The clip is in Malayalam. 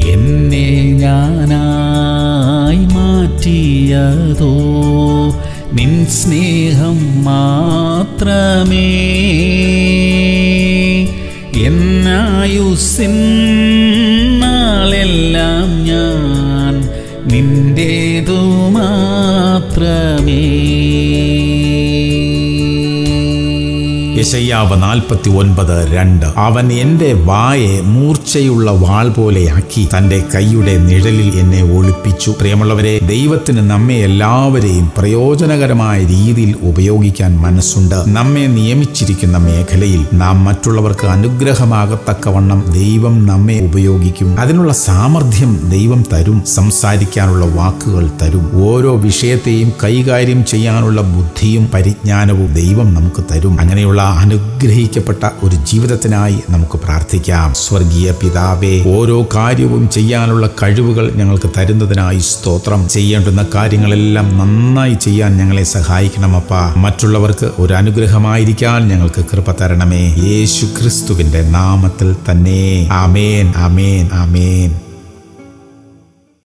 എന്നെ ഞാനായി മാറ്റിയതോ നിൻ സ്നേഹം മാത്രമേ എന്നായുസിൻ നാളെല്ലാം ഞാൻ നിന്റേതു മാത്രമേ യശയ്യാവ് നാൽപ്പത്തി ഒൻപത് രണ്ട് അവൻ എന്റെ വായെ മൂർച്ചയുള്ള വാൾ പോലെയാക്കി തന്റെ കൈയുടെ നിഴലിൽ എന്നെ ഒളിപ്പിച്ചു പ്രിയമുള്ളവരെ ദൈവത്തിന് നമ്മെ എല്ലാവരെയും പ്രയോജനകരമായ രീതിയിൽ ഉപയോഗിക്കാൻ മനസ്സുണ്ട് നമ്മെ നിയമിച്ചിരിക്കുന്ന മേഖലയിൽ നാം മറ്റുള്ളവർക്ക് അനുഗ്രഹമാകത്തക്കവണ്ണം ദൈവം നമ്മെ ഉപയോഗിക്കും അതിനുള്ള സാമർഥ്യം ദൈവം തരും സംസാരിക്കാനുള്ള വാക്കുകൾ തരും ഓരോ വിഷയത്തെയും കൈകാര്യം ചെയ്യാനുള്ള ബുദ്ധിയും പരിജ്ഞാനവും ദൈവം നമുക്ക് തരും അങ്ങനെയുള്ള അനുഗ്രഹിക്കപ്പെട്ട ഒരു ജീവിതത്തിനായി നമുക്ക് പ്രാർത്ഥിക്കാം സ്വർഗീയ പിതാവേ ഓരോ കാര്യവും ചെയ്യാനുള്ള കഴിവുകൾ ഞങ്ങൾക്ക് തരുന്നതിനായി സ്തോത്രം ചെയ്യേണ്ടുന്ന കാര്യങ്ങളെല്ലാം നന്നായി ചെയ്യാൻ ഞങ്ങളെ സഹായിക്കണമപ്പ മറ്റുള്ളവർക്ക് ഒരു അനുഗ്രഹമായിരിക്കാൻ ഞങ്ങൾക്ക് കൃപ തരണമേ യേശു ക്രിസ്തുവിന്റെ നാമത്തിൽ തന്നെ ആമേൻ ആമേൻ ആമേൻ